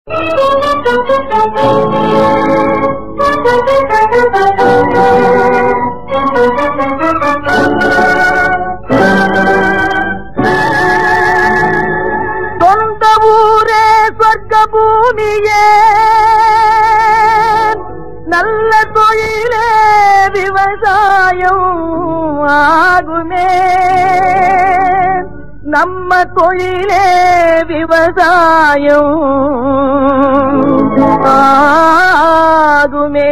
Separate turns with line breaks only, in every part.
சொந்த ஊரே சொர்க்க பூமியே நல்ல தொழிலே விவசாயம் ஆகுமே நம்ம தொழிலே விவசாயம் ஆகுமே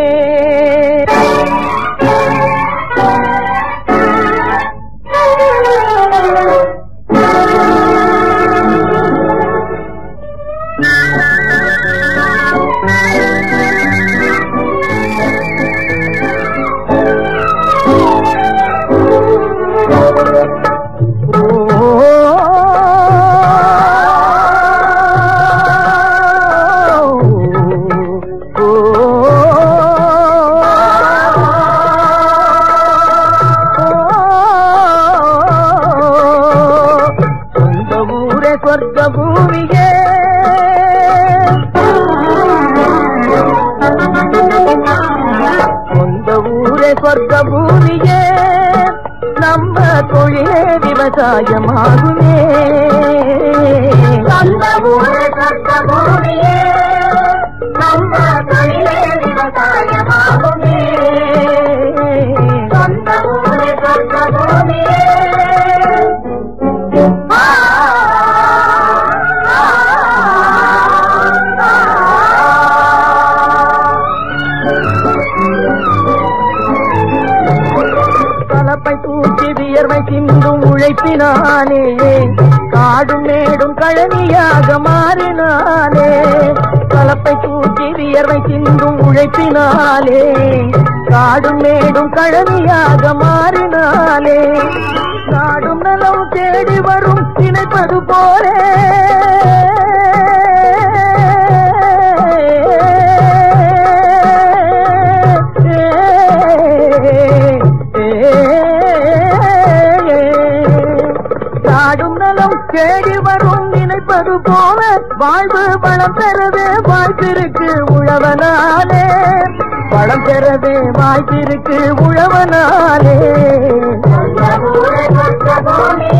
சொந்த ஊரே சொர்க்க பூமியே சொந்த ஊரே சொர்க்க பூமியே நம்ம தொழிலே விவசாயமாகுமே
சொந்த ஊரு சொந்த பூமியே நம்ம தொழிலே விவசாயமாகுமே சொந்த ஊரு சொந்த பூமியே ஆ, ஆ, ஆ, ஆ.
கலப்பை தூக்கி வியர்வை சிந்தும் உழைப்பினாலே காடும் மேடும் கழனியாக மாறினாலே கலப்பை தூக்கி வியர்வை சிந்தும் உழைப்பினாலே காடும் மேடும் கழனியாக மாறினாலே நாடும் நலம் தேடி வரும் நினைப்பது போலே காடும் நலம் தேடி வரும் நினைப்பது போல வாழ்வு வளம் பெறவே வாய்ப்பிருக்கு உழவனாலே வளம் பெறவே வாய்ப்பிருக்கு உழவனாலே
சொந்த ஊரு சொந்த பூமியே